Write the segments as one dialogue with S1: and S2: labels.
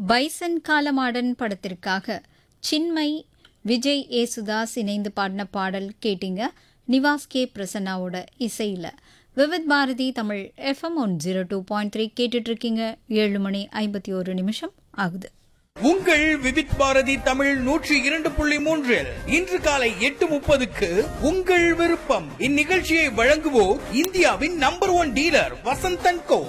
S1: bison Kaalamaadan படத்திற்காக சின்மை விஜய் ஏசுதாஸ் இணைந்து பாடின பாடல் கேட்டீங்க நிவாஸ் கே பிரசன்னாவோட இசையில் Vividh Bharati Tamil FM one zero two point three கேட்டுட்டு இருக்கீங்க ஏழு மணி ஐம்பத்தி ஒரு நிமிஷம் ஆகுது
S2: உங்கள் விவித் பாரதி தமிழ் நூற்றி இரண்டு புள்ளி மூன்றில் இன்று காலை எட்டு முப்பதுக்கு உங்கள் விருப்பம் இந்நிகழ்ச்சியை வழங்குவோர் இந்தியாவின் number one dealer Vasanthan co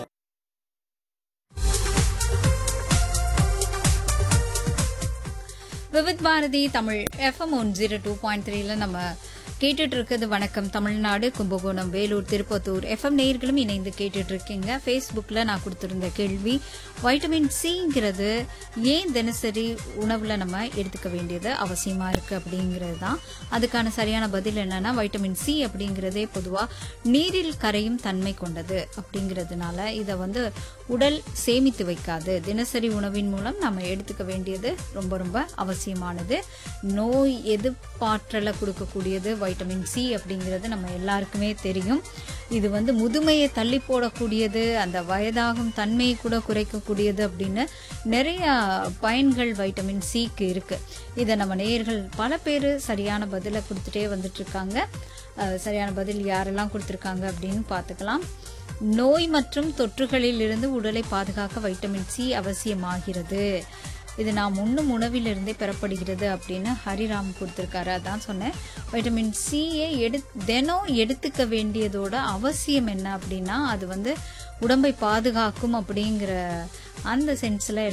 S1: Vividh Bharati Tamil FM one zero two point த்ரீல நம்ம கேட்டுட்டு இருக்கிறது வணக்கம் தமிழ்நாடு கும்பகோணம் வேலூர் திருப்பத்தூர் எஃப்எம் நேயர்களும் இணைந்து கேட்டுட்டு இருக்கீங்க ஃபேஸ்புக்கில் நான் கொடுத்துருந்த கேள்வி வைட்டமின் சிங்கிறது ஏன் தினசரி உணவில் நம்ம எடுத்துக்க வேண்டியது அவசியமாக இருக்குது அப்படிங்கிறது தான் அதுக்கான சரியான பதில் என்னன்னா வைட்டமின் சி அப்படிங்கிறதே பொதுவாக நீரில் கரையும் தன்மை கொண்டது அப்படிங்கிறதுனால இதை வந்து உடல் சேமித்து வைக்காது தினசரி உணவின் மூலம் நம்ம எடுத்துக்க வேண்டியது ரொம்ப ரொம்ப அவசியமானது நோய் எதிர்ப்பாற்றலை கொடுக்கக்கூடியது வைட்டமின் சி அப்படிங்கிறது நம்ம எல்லாருக்குமே தெரியும் இது வந்து முதுமையை தள்ளி போடக்கூடியது அந்த வயதாகும் தன்மையை கூட குறைக்கக்கூடியது அப்படின்னு நிறைய பயன்கள் வைட்டமின் சிக்கு இருக்கு இதை நம்ம நேயர்கள் பல பேர் சரியான பதிலை கொடுத்துட்டே வந்துட்டு இருக்காங்க அஹ், சரியான பதில் யாரெல்லாம் கொடுத்துருக்காங்க அப்படின்னு பார்த்துக்கலாம் நோய் மற்றும் தொற்றுகளில் இருந்து உடலை பாதுகாக்க வைட்டமின் சி அவசியமாகிறது இது நாம் உண்ணும் உணவிலிருந்தே பெறப்படுகிறது அப்படின்னு ஹரிராம் கொடுத்துருக்காரு அதான் சொன்னேன் வைட்டமின் சியை எடு தினம் எடுத்துக்க வேண்டியதோட அவசியம் என்ன அப்படின்னா அது வந்து உடம்பை பாதுகாக்கும் அப்படிங்கிற அந்த சென்ஸில்